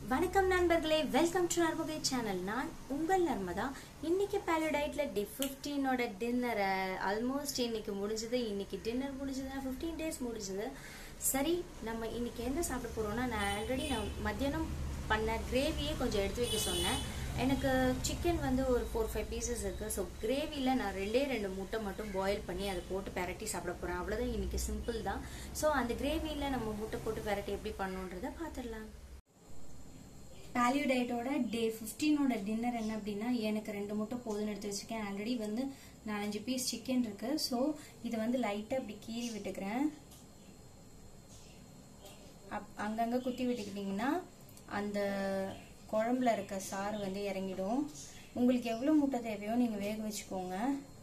வணக்கம் நண்பர்களே welcome to நர்மகை channel நான் உங்கள் நர்மதா இன்னைக்கு பேலடைட்ல டே ஃபிஃப்டீனோட டின்னரை ஆல்மோஸ்ட் இன்னைக்கு முடிஞ்சது இன்னைக்கு டின்னர் முடிஞ்சதுன்னா ஃபிஃப்டீன் டேஸ் முடிஞ்சது சரி நம்ம இன்னைக்கு என்ன சாப்பிட போறோம்னா நான் ஆல்ரெடி நான் மத்தியானம் பண்ண கிரேவியே கொஞ்சம் எடுத்து வைக்க சொன்னேன் எனக்கு சிக்கன் வந்து ஒரு ஃபோர் ஃபைவ் பீசஸ் இருக்குது ஸோ கிரேவியில் நான் ரெண்டே ரெண்டு முட்டை மட்டும் பாயில் பண்ணி அதை போட்டு பெரட்டி சாப்பிட போகிறேன் அவ்வளோதான் இன்னைக்கு சிம்பிள் தான் ஸோ அந்த கிரேவியில் நம்ம முட்டை போட்டு பெரட்டி எப்படி பண்ணணுன்றதை பார்த்துடலாம் பேலியோ டயட்டோட டே ஃபிஃப்டீனோட டின்னர் என்ன அப்படின்னா எனக்கு ரெண்டு முட்டை போதும்னு எடுத்து வச்சுருக்கேன் ஆல்ரெடி வந்து நாலஞ்சு பீஸ் சிக்கன் இருக்கு ஸோ இதை வந்து லைட்டாக இப்படி கீறி விட்டுக்கிறேன் அப் அங்கங்கே குத்தி விட்டுக்கிட்டிங்கன்னா அந்த குழம்புல இருக்க சாறு வந்து இறங்கிடும் உங்களுக்கு எவ்வளோ முட்டை தேவையோ நீங்கள் வேக வச்சுக்கோங்க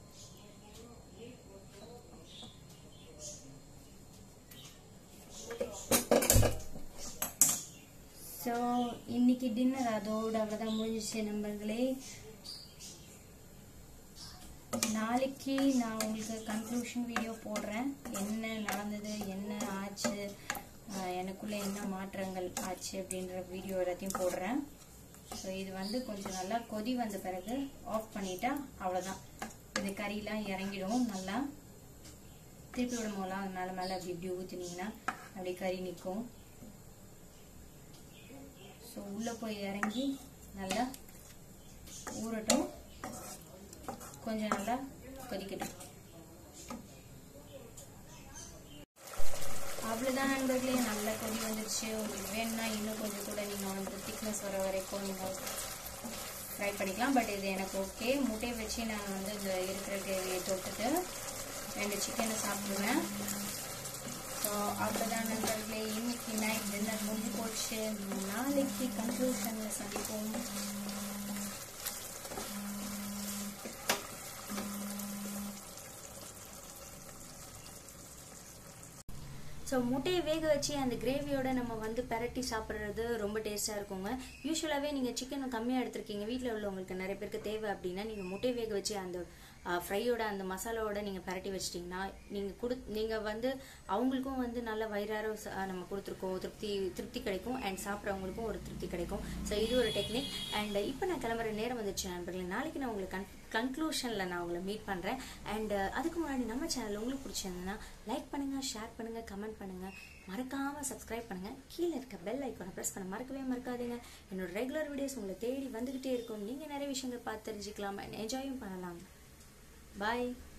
ஸோ இன்னைக்கு டின்னர் அதோட அவ்வளோதான் முடிஞ்சிச்சு நண்பர்களே நாளைக்கு நான் உங்களுக்கு கன்க்ளூஷன் வீடியோ போடுறேன் என்ன நடந்தது என்ன ஆச்சு ஆஹ் எனக்குள்ள என்ன மாற்றங்கள் ஆச்சு அப்படின்ற வீடியோ எல்லாத்தையும் போடுறேன் ஸோ இது வந்து கொஞ்சம் நல்லா கொதி வந்த பிறகு ஆஃப் பண்ணிட்டா அவ்வளோதான் இது கறியெலாம் இறங்கிடும் நல்லா திருப்பி விடும் போதெல்லாம் அது மேலே மேலே அப்படி இப்படி ஊற்றினீங்கன்னா அப்படியே கறி நிற்கும் ஸோ உள்ளே போய் இறங்கி நல்லா ஊறட்டும் கொஞ்சம் நல்லா கொதிக்கட்டும் அவ்வளோதான் நண்பர்களே நல்லா கொதி வந்துருச்சு உங்களுக்கு வேணும்னா இன்னும் கொஞ்சம் கூட நீங்கள் வந்து திக்னஸ் வர வரைக்கும் நீங்கள் ட்ரை பண்ணிக்கலாம் பட் இது எனக்கு ஓகே முட்டையை வச்சு நான் வந்து இந்த இருக்கிற கிரேவியை தொட்டுட்டு ரெண்டு சிக்கனை சாப்பிடுவேன் ஸோ அவ்வளோதான் நண்பர்களே இன்னைக்கு நைட் டின்னர் முடிஞ்சு போச்சு நாளைக்கு கன்க்ளூஷனில் சந்திப்போம் ஸோ முட்டையை வேக வச்சு அந்த கிரேவியோட நம்ம வந்து பெரட்டி சாப்பிட்றது ரொம்ப டேஸ்ட்டாக இருக்குங்க யூஸ்வலாகவே நீங்கள் சிக்கன் கம்மியாக எடுத்திருக்கீங்க வீட்டில் உள்ளவங்களுக்கு நிறைய பேருக்கு தேவை அப்படின்னா நீங்கள் முட்டையை வேக வச்சு அந்த ஃப்ரையோட அந்த மசாலாவோட நீங்கள் பெரட்டி வச்சிட்டிங்கன்னா நீங்கள் கொடு நீங்கள் வந்து அவங்களுக்கும் வந்து நல்ல வயிறார ச- நம்ம கொடுத்துருக்கோம் திருப்தி திருப்தி கிடைக்கும் அண்ட் சாப்பிட்றவங்களுக்கும் ஒரு திருப்தி கிடைக்கும் ஸோ இது ஒரு டெக்னிக் அண்ட் இப்போ நான் கிளம்புற நேரம் வந்துச்சு நண்பர்களே நாளைக்கு நான் உங்களுக்கு கன் கன்க்ளூஷனில் நான் உங்களை மீட் பண்ணுறேன் அண்ட் அதுக்கு முன்னாடி நம்ம சேனல் உங்களுக்கு பிடிச்சிருந்ததுன்னா லைக் பண்ணுங்கள் ஷேர் பண்ணுங்கள் கமெண்ட் பண்ணுங்கள் மறக்காமல் சப்ஸ்கிரைப் பண்ணுங்கள் கீழே இருக்க பெல் ஐக்கானை ப்ரெஸ் பண்ண மறக்கவே மறக்காதீங்க என்னோட ரெகுலர் வீடியோஸ் உங்களை தேடி வந்துக்கிட்டே இருக்கும் நீங்கள் நிறைய விஷயங்கள் பார்த்து தெரிஞ்சுக்கலாம் அண்ட் என்ஜாயும் பண்ணலாம் பாய்